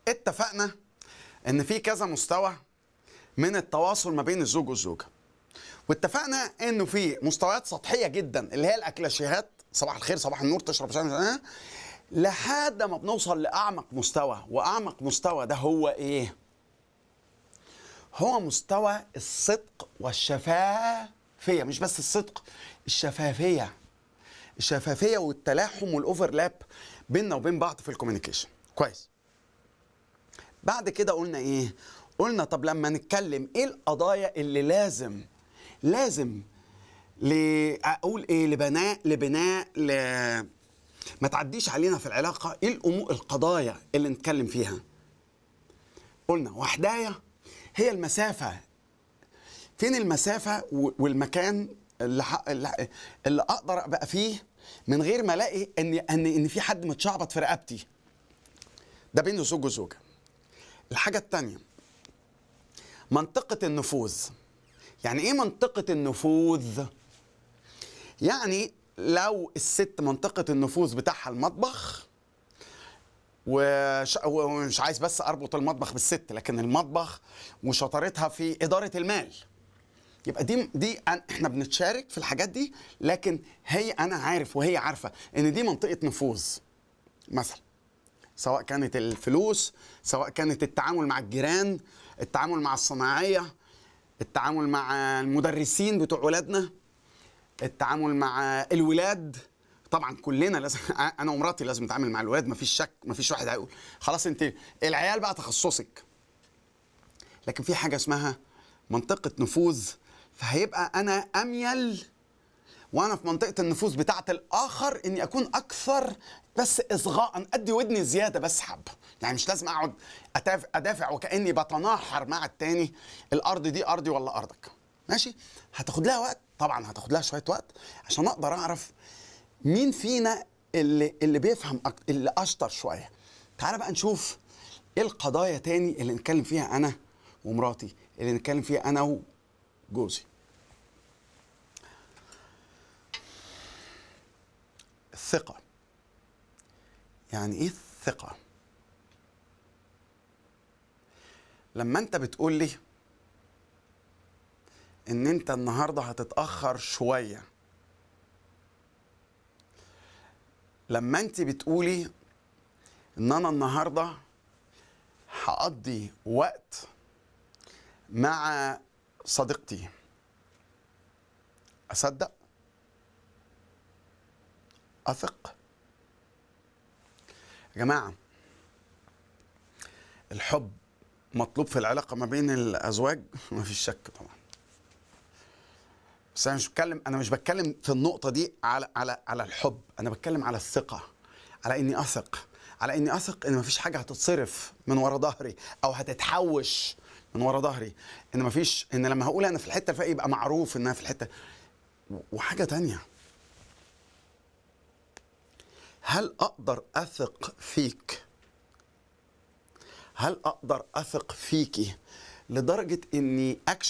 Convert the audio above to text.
اتفقنا ان في كذا مستوى من التواصل ما بين الزوج والزوجه واتفقنا انه في مستويات سطحيه جدا اللي هي الاكلاشيهات صباح الخير صباح النور تشرب شاي مش- لحد ما بنوصل لاعمق مستوى واعمق مستوى ده هو ايه هو مستوى الصدق والشفافيه مش بس الصدق الشفافيه الشفافيه والتلاحم والاوفرلاب بيننا وبين بعض في الكوميونيكيشن كويس بعد كده قلنا ايه قلنا طب لما نتكلم ايه القضايا اللي لازم لازم ل اقول ايه لبناء لبناء ل ما تعديش علينا في العلاقه ايه الامور القضايا اللي نتكلم فيها قلنا وحدايه هي المسافه فين المسافه و- والمكان اللي, ح... اللي اللي اقدر ابقى فيه من غير ما الاقي ان ان ان في حد متشعبط في رقبتي ده بين الزوج والزوجه الحاجه الثانيه منطقه النفوذ يعني ايه منطقه النفوذ يعني لو الست منطقه النفوذ بتاعها المطبخ وش... ومش عايز بس اربط المطبخ بالست لكن المطبخ وشطارتها في اداره المال يبقى دي دي أن- احنا بنتشارك في الحاجات دي لكن هي انا عارف وهي عارفه ان دي منطقه نفوذ مثلا سواء كانت الفلوس سواء كانت التعامل مع الجيران التعامل مع الصناعيه التعامل مع المدرسين بتوع ولادنا التعامل مع الولاد طبعا كلنا لازم انا ومراتي لازم نتعامل مع الولاد مفيش شك مفيش واحد هيقول خلاص انت العيال بقى تخصصك لكن في حاجه اسمها منطقه نفوذ فهيبقى انا اميل وانا في منطقه النفوذ بتاعه الاخر اني اكون اكثر بس اصغاء ادي ودني زياده بس حبه يعني مش لازم اقعد أتاف- ادافع وكاني بتناحر مع التاني الارض دي ارضي ولا ارضك ماشي هتاخد لها وقت طبعا هتاخد لها شويه وقت عشان اقدر اعرف مين فينا اللي اللي بيفهم أك... اللي اشطر شويه تعال بقى نشوف ايه القضايا تاني اللي نتكلم فيها انا ومراتي اللي نتكلم فيها انا وجوزي الثقة يعني ايه الثقة؟ لما انت بتقول لي ان انت النهارده هتتأخر شوية لما انت بتقولي ان انا النهارده هقضي وقت مع صديقتي اصدق اثق يا جماعه الحب مطلوب في العلاقه ما بين الازواج ما فيش شك طبعا بس انا مش بتكلم انا مش بتكلم في النقطه دي على على على الحب انا بتكلم على الثقه على اني اثق على اني اثق ان ما فيش حاجه هتتصرف من ورا ظهري او هتتحوش من ورا ظهري ان ما فيش ان لما هقول انا في الحته الفلانيه يبقى معروف انها في الحته وحاجه تانية هل اقدر اثق فيك هل اقدر اثق فيكي لدرجه اني اكشف